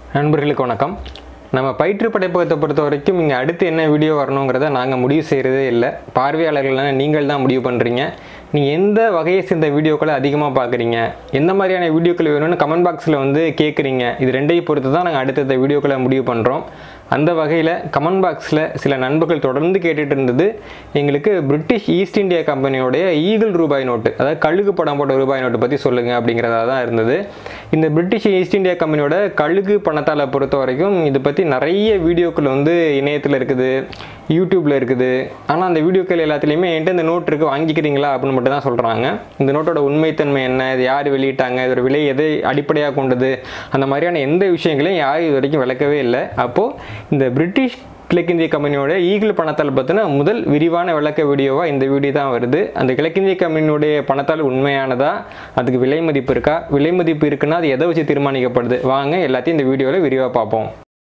நண்பர்களுக்கு வணக்கம் நம்ம பயிற்று படைப்பகத்தை பொறுத்த வரைக்கும் இங்கே அடுத்து என்ன வீடியோ வரணுங்கிறத நாங்கள் முடிவு செய்கிறதே இல்லை பார்வையாளர்களான நீங்கள் தான் முடிவு பண்ணுறீங்க நீங்கள் எந்த வகையை சேர்ந்த வீடியோக்களை அதிகமாக பார்க்குறீங்க எந்த மாதிரியான வீடியோக்கள் வேணும்னு கமெண்ட் பாக்ஸில் வந்து கேட்குறீங்க இது ரெண்டையும் பொறுத்து தான் நாங்கள் அடுத்தடுத்த வீடியோக்களை முடிவு பண்ணுறோம் அந்த வகையில் கமெண்ட் பாக்ஸில் சில நண்பர்கள் தொடர்ந்து கேட்டுட்டு இருந்தது எங்களுக்கு பிரிட்டிஷ் ஈஸ்ட் இந்தியா கம்பெனியோடைய ஈகிள் ரூபாய் நோட்டு அதாவது கழுகு படம் போட்ட ரூபாய் நோட்டு பற்றி சொல்லுங்கள் அப்படிங்கிறதா தான் இருந்தது இந்த பிரிட்டிஷ் ஈஸ்ட் இந்தியா கம்பெனியோட கழுகு பணத்தால் பொறுத்த வரைக்கும் இதை பற்றி நிறைய வீடியோக்கள் வந்து இணையத்தில் இருக்குது யூடியூப்பில் இருக்குது ஆனால் அந்த வீடியோக்கள் எல்லாத்துலேயுமே என்கிட்ட இந்த நோட் இருக்குது வாங்கிக்கிறீங்களா அப்படின்னு மட்டும் தான் சொல்கிறாங்க இந்த நோட்டோட உண்மைத்தன்மை என்ன இது யார் வெளியிட்டாங்க இதோட விலை எதை அடிப்படையாக கொண்டது அந்த மாதிரியான எந்த விஷயங்களையும் யாரும் இது வரைக்கும் விளக்கவே இல்லை அப்போது இந்த பிரிட்டிஷ் கிழக்கிந்திய கம்பெனியோட ஈகிள் பணத்தால் பற்றின முதல் விரிவான விளக்க வீடியோவாக இந்த வீடியோ தான் வருது அந்த கிழக்கிந்திய கம்பெனியுடைய பணத்தால் உண்மையானதா அதுக்கு விலை மதிப்பு இருக்கா விலை மதிப்பு இருக்குன்னா அது எதை வச்சு தீர்மானிக்கப்படுது வாங்க எல்லாத்தையும் இந்த வீடியோவில் விரிவாக பார்ப்போம்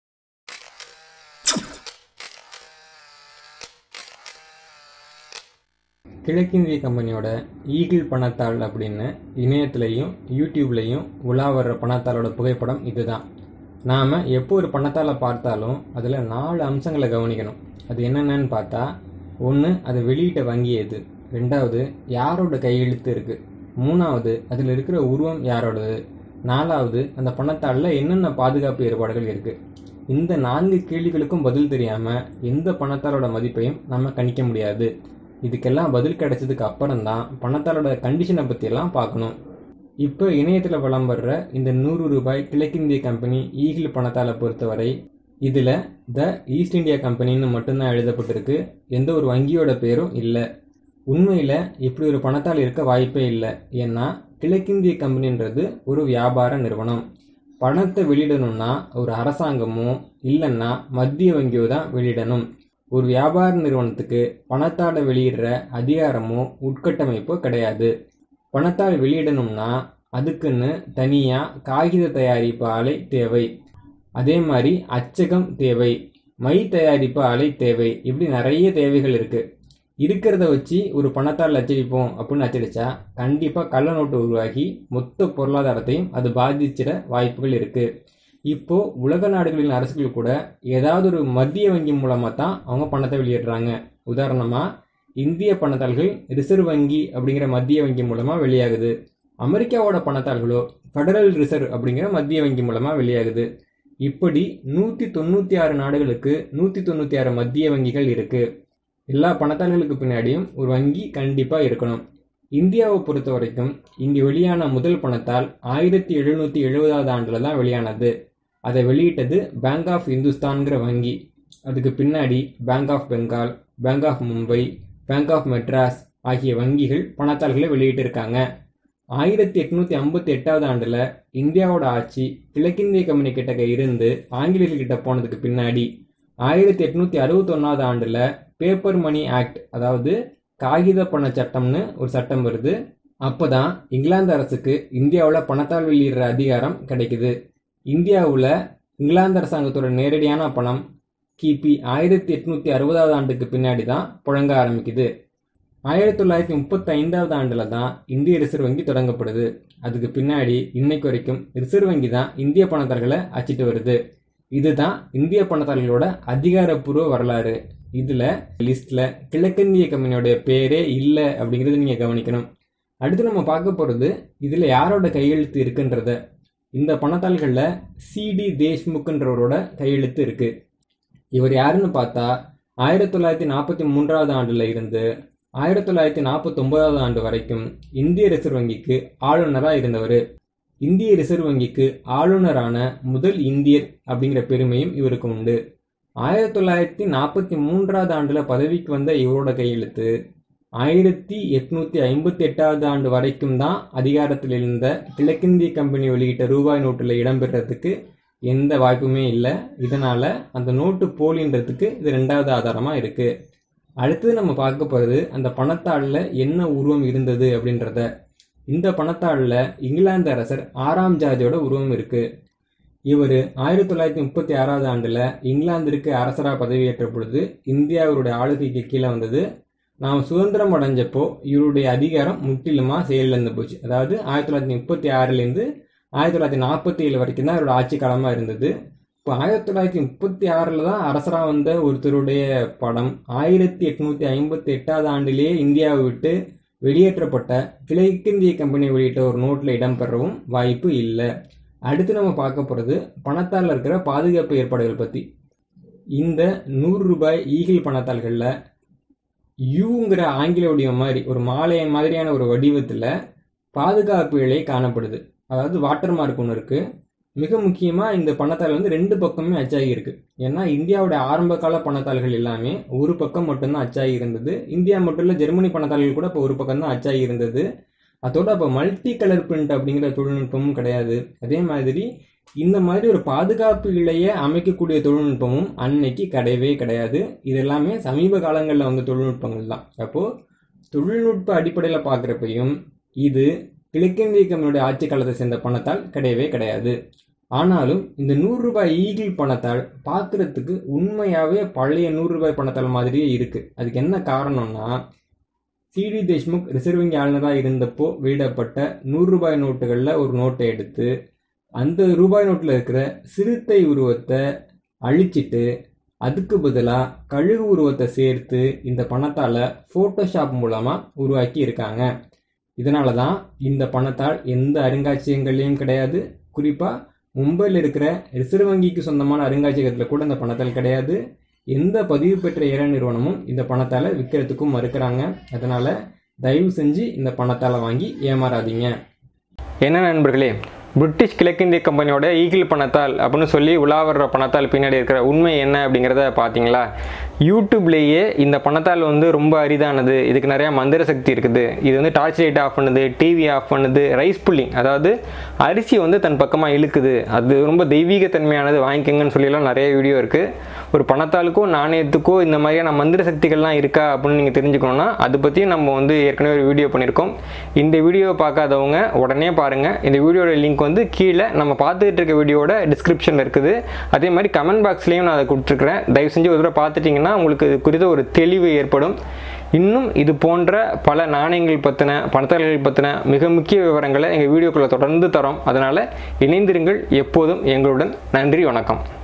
கிழக்கிந்திய கம்பெனியோட ஈகிள் பணத்தாள் அப்படின்னு இணையத்துலேயும் யூடியூப்லேயும் உலா வர்ற பணத்தாளோட புகைப்படம் இதுதான் நாம் எப்போ ஒரு பணத்தாளை பார்த்தாலும் அதில் நாலு அம்சங்களை கவனிக்கணும் அது என்னென்னு பார்த்தா ஒன்று அது வெளியிட்ட வங்கி எது ரெண்டாவது யாரோட கையெழுத்து இருக்குது மூணாவது அதில் இருக்கிற உருவம் யாரோடது நாலாவது அந்த பணத்தாளில் என்னென்ன பாதுகாப்பு ஏற்பாடுகள் இருக்குது இந்த நான்கு கேள்விகளுக்கும் பதில் தெரியாமல் எந்த பணத்தாளோட மதிப்பையும் நம்ம கணிக்க முடியாது இதுக்கெல்லாம் பதில் கிடைச்சதுக்கு அப்புறம் தான் பணத்தாளோட கண்டிஷனை பற்றியெல்லாம் பார்க்கணும் இப்போ இணையத்தில் வலம் வர்ற இந்த நூறு ரூபாய் கிழக்கிந்திய கம்பெனி ஈகிள் பணத்தாளை பொறுத்தவரை இதில் த ஈஸ்ட் இந்தியா கம்பெனின்னு மட்டும்தான் எழுதப்பட்டிருக்கு எந்த ஒரு வங்கியோட பேரும் இல்லை உண்மையில் இப்படி ஒரு பணத்தால் இருக்க வாய்ப்பே இல்லை ஏன்னா கிழக்கிந்திய கம்பெனின்றது ஒரு வியாபார நிறுவனம் பணத்தை வெளியிடணும்னா ஒரு அரசாங்கமோ இல்லைன்னா மத்திய வங்கியோ தான் வெளியிடணும் ஒரு வியாபார நிறுவனத்துக்கு பணத்தால் வெளியிடுற அதிகாரமோ உட்கட்டமைப்போ கிடையாது பணத்தால் வெளியிடணும்னா அதுக்குன்னு தனியாக காகித தயாரிப்பு ஆலை தேவை அதே மாதிரி அச்சகம் தேவை மை தயாரிப்பு ஆலை தேவை இப்படி நிறைய தேவைகள் இருக்குது இருக்கிறத வச்சு ஒரு பணத்தால் அச்சடிப்போம் அப்படின்னு அச்சடிச்சா கண்டிப்பாக கள்ள நோட்டு உருவாகி மொத்த பொருளாதாரத்தையும் அது பாதிச்சிட வாய்ப்புகள் இருக்குது இப்போ உலக நாடுகளின் அரசுகள் கூட ஏதாவது ஒரு மத்திய வங்கி மூலமாக தான் அவங்க பணத்தை வெளியிடுறாங்க உதாரணமாக இந்திய பணத்தாள்கள் ரிசர்வ் வங்கி அப்படிங்கிற மத்திய வங்கி மூலமாக வெளியாகுது அமெரிக்காவோட பணத்தாள்களோ ஃபெடரல் ரிசர்வ் அப்படிங்கிற மத்திய வங்கி மூலமாக வெளியாகுது இப்படி நூற்றி தொண்ணூற்றி ஆறு நாடுகளுக்கு நூற்றி தொண்ணூற்றி ஆறு மத்திய வங்கிகள் இருக்குது எல்லா பணத்தாள்களுக்கு பின்னாடியும் ஒரு வங்கி கண்டிப்பாக இருக்கணும் இந்தியாவை பொறுத்த வரைக்கும் இங்கே வெளியான முதல் பணத்தால் ஆயிரத்தி எழுநூற்றி எழுபதாவது ஆண்டில் தான் வெளியானது அதை வெளியிட்டது பேங்க் ஆஃப் இந்துஸ்தான்கிற வங்கி அதுக்கு பின்னாடி bank of Bengal bank of Mumbai bank of Madras ஆகிய வங்கிகள் பணத்தாள்களை வெளியிட்டிருக்காங்க ஆயிரத்தி எட்நூற்றி ஐம்பத்தி எட்டாவது ஆண்டில் இந்தியாவோட ஆட்சி கிழக்கிந்திய கம்பெனி கிட்டக்க இருந்து ஆங்கிலேயர்கிட்ட போனதுக்கு பின்னாடி ஆயிரத்தி எட்நூற்றி அறுபத்தொன்னாவது ஆண்டில் பேப்பர் மணி ஆக்ட் அதாவது காகித பண சட்டம்னு ஒரு சட்டம் வருது அப்போ தான் இங்கிலாந்து அரசுக்கு இந்தியாவில் பணத்தால் வெளியிடுற அதிகாரம் கிடைக்குது இந்தியாவில் இங்கிலாந்து அரசாங்கத்தோட நேரடியான பணம் கிபி ஆயிரத்தி எட்நூற்றி அறுபதாவது ஆண்டுக்கு பின்னாடி தான் புழங்க ஆரம்பிக்குது ஆயிரத்தி தொள்ளாயிரத்தி முப்பத்தி ஐந்தாவது ஆண்டில் தான் இந்திய ரிசர்வ் வங்கி தொடங்கப்படுது அதுக்கு பின்னாடி இன்னைக்கு வரைக்கும் ரிசர்வ் வங்கி தான் இந்திய பணத்தாள்களை அச்சிட்டு வருது இதுதான் இந்திய பணத்தாள்களோட அதிகாரப்பூர்வ வரலாறு இதில் லிஸ்ட்டில் கிழக்கிந்திய கம்பெனியோடைய பேரே இல்லை அப்படிங்கிறது நீங்கள் கவனிக்கணும் அடுத்து நம்ம பார்க்க போகிறது இதில் யாரோட கையெழுத்து இருக்குன்றத இந்த பணத்தாள்களில் சிடி தேஷ்முக்ன்றவரோட கையெழுத்து இருக்குது இவர் யாருன்னு பார்த்தா ஆயிரத்தி தொள்ளாயிரத்தி நாற்பத்தி மூன்றாவது ஆண்டில் இருந்து ஆயிரத்தி தொள்ளாயிரத்தி நாற்பத்தொம்போதாவது ஆண்டு வரைக்கும் இந்திய ரிசர்வ் வங்கிக்கு ஆளுநராக இருந்தவர் இந்திய ரிசர்வ் வங்கிக்கு ஆளுநரான முதல் இந்தியர் அப்படிங்கிற பெருமையும் இவருக்கு உண்டு ஆயிரத்தி தொள்ளாயிரத்தி நாற்பத்தி மூன்றாவது ஆண்டில் பதவிக்கு வந்த இவரோட கையெழுத்து ஆயிரத்தி எட்நூற்றி ஐம்பத்தி எட்டாவது ஆண்டு வரைக்கும் தான் அதிகாரத்தில் இருந்த கிழக்கிந்திய கம்பெனி வெளியிட்ட ரூபாய் நோட்டில் இடம்பெறதுக்கு எந்த வாய்ப்புமே இல்லை இதனால் அந்த நோட்டு போலின்றதுக்கு இது ரெண்டாவது ஆதாரமாக இருக்குது அடுத்தது நம்ம பார்க்க போகிறது அந்த பணத்தாளில் என்ன உருவம் இருந்தது அப்படின்றத இந்த பணத்தாளில் இங்கிலாந்து அரசர் ஆறாம் ஜார்ஜோட உருவம் இருக்குது இவர் ஆயிரத்தி தொள்ளாயிரத்தி முப்பத்தி ஆறாவது ஆண்டில் இங்கிலாந்திற்கு அரசராக பதவியேற்ற பொழுது இந்தியாவுடைய ஆளுகைக்கு கீழே வந்தது நாம் சுதந்திரம் அடைஞ்சப்போ இவருடைய அதிகாரம் முற்றிலுமாக செயலிழந்து போச்சு அதாவது ஆயிரத்தி தொள்ளாயிரத்தி முப்பத்தி ஆறுலேருந்து ஆயிரத்தி தொள்ளாயிரத்தி நாற்பத்தி ஏழு வரைக்கும் தான் அவரோட ஆட்சி காலமாக இருந்தது இப்போ ஆயிரத்தி தொள்ளாயிரத்தி முப்பத்தி ஆறில் தான் அரசராக வந்த ஒருத்தருடைய படம் ஆயிரத்தி எட்நூற்றி ஐம்பத்தி எட்டாவது ஆண்டிலேயே இந்தியாவை விட்டு வெளியேற்றப்பட்ட கிழக்கிந்திய கம்பெனி வெளியிட்ட ஒரு நோட்டில் இடம்பெறவும் வாய்ப்பு இல்லை அடுத்து நம்ம பார்க்க போகிறது பணத்தால் இருக்கிற பாதுகாப்பு ஏற்பாடுகள் பற்றி இந்த நூறு ரூபாய் ஈகிள் பணத்தாள்களில் யூங்கிற ஆங்கில வடிவம் மாதிரி ஒரு மாலை மாதிரியான ஒரு வடிவத்தில் பாதுகாப்பு இழை காணப்படுது அதாவது வாட்டர் மார்க் ஒன்று இருக்குது மிக முக்கியமாக இந்த பணத்தாள் வந்து ரெண்டு பக்கமே அச்சாகி இருக்கு ஏன்னா இந்தியாவோட ஆரம்ப கால பணத்தாள்கள் எல்லாமே ஒரு பக்கம் மட்டும்தான் அச்சாகி இருந்தது இந்தியா மட்டும் இல்லை ஜெர்மனி பணத்தாள்கள் கூட இப்போ ஒரு பக்கம் தான் அச்சாகி இருந்தது அதோட அப்போ மல்டி கலர் பிரிண்ட் அப்படிங்கிற தொழில்நுட்பமும் கிடையாது அதே மாதிரி இந்த மாதிரி ஒரு பாதுகாப்பு இழையை அமைக்கக்கூடிய தொழில்நுட்பமும் அன்னைக்கு கிடையவே கிடையாது இது எல்லாமே சமீப காலங்களில் வந்த தொழில்நுட்பங்கள் தான் அப்போது தொழில்நுட்ப அடிப்படையில் பார்க்குறப்பையும் இது கிழக்கிந்திய கம்பெனியுடைய ஆட்சி காலத்தை சேர்ந்த பணத்தால் கிடையவே கிடையாது ஆனாலும் இந்த நூறு ரூபாய் ஈகிள் பணத்தால் பார்க்குறதுக்கு உண்மையாகவே பழைய நூறு ரூபாய் பணத்தால் மாதிரியே இருக்குது அதுக்கு என்ன காரணம்னா சிடி தேஷ்முக் ரிசர்வ் வங்கி ஆளுநராக இருந்தப்போ வெளியிடப்பட்ட நூறு ரூபாய் நோட்டுகளில் ஒரு நோட்டை எடுத்து அந்த ரூபாய் நோட்டில் இருக்கிற சிறுத்தை உருவத்தை அழிச்சிட்டு அதுக்கு பதிலாக கழுகு உருவத்தை சேர்த்து இந்த பணத்தால் ஃபோட்டோஷாப் மூலமாக உருவாக்கி இருக்காங்க இதனால தான் இந்த பணத்தால் எந்த அருங்காட்சியகங்கள்லையும் கிடையாது குறிப்பாக மும்பையில் இருக்கிற ரிசர்வ் வங்கிக்கு சொந்தமான அருங்காட்சியகத்தில் கூட இந்த பணத்தால் கிடையாது எந்த பதிவு பெற்ற ஏற நிறுவனமும் இந்த பணத்தால் விற்கிறதுக்கும் மறுக்கிறாங்க அதனால் தயவு செஞ்சு இந்த பணத்தால் வாங்கி ஏமாறாதீங்க என்ன நண்பர்களே பிரிட்டிஷ் கிழக்கிந்திய கம்பெனியோட ஈகிள் பணத்தால் அப்படின்னு சொல்லி உலாவர்ற பணத்தால் பின்னாடி இருக்கிற உண்மை என்ன அப்படிங்கிறத பார்த்தீங்களா யூடியூப்லேயே இந்த பணத்தால் வந்து ரொம்ப அரிதானது இதுக்கு நிறையா மந்திர சக்தி இருக்குது இது வந்து டார்ச் லைட் ஆஃப் பண்ணுது டிவி ஆஃப் பண்ணுது ரைஸ் புல்லிங் அதாவது அரிசி வந்து தன் பக்கமாக இழுக்குது அது ரொம்ப தெய்வீக தன்மையானது வாங்கிக்கங்கன்னு சொல்லிலாம் நிறைய வீடியோ இருக்குது ஒரு பணத்தாளுக்கோ நாணயத்துக்கோ இந்த மாதிரியான மந்திர சக்திகள்லாம் இருக்கா அப்படின்னு நீங்கள் தெரிஞ்சுக்கணுன்னா அதை பற்றியும் நம்ம வந்து ஏற்கனவே ஒரு வீடியோ பண்ணியிருக்கோம் இந்த வீடியோவை பார்க்காதவங்க உடனே பாருங்கள் இந்த வீடியோட லிங்க் வந்து கீழே நம்ம பார்த்துக்கிட்டு இருக்க வீடியோட டிஸ்கிரிப்ஷனில் இருக்குது அதே மாதிரி கமெண்ட் பாக்ஸ்லேயும் நான் அதை கொடுத்துருக்குறேன் தயவு செஞ்சு ஒரு தடவை பார்த்துட்டிங்கன்னா உங்களுக்கு இது குறித்த ஒரு தெளிவு ஏற்படும் இன்னும் இது போன்ற பல நாணயங்கள் பற்றின பணத்தாளர்கள் பற்றின மிக முக்கிய விவரங்களை எங்கள் வீடியோக்குள்ளே தொடர்ந்து தரோம் அதனால் இணைந்திருங்கள் எப்போதும் எங்களுடன் நன்றி வணக்கம்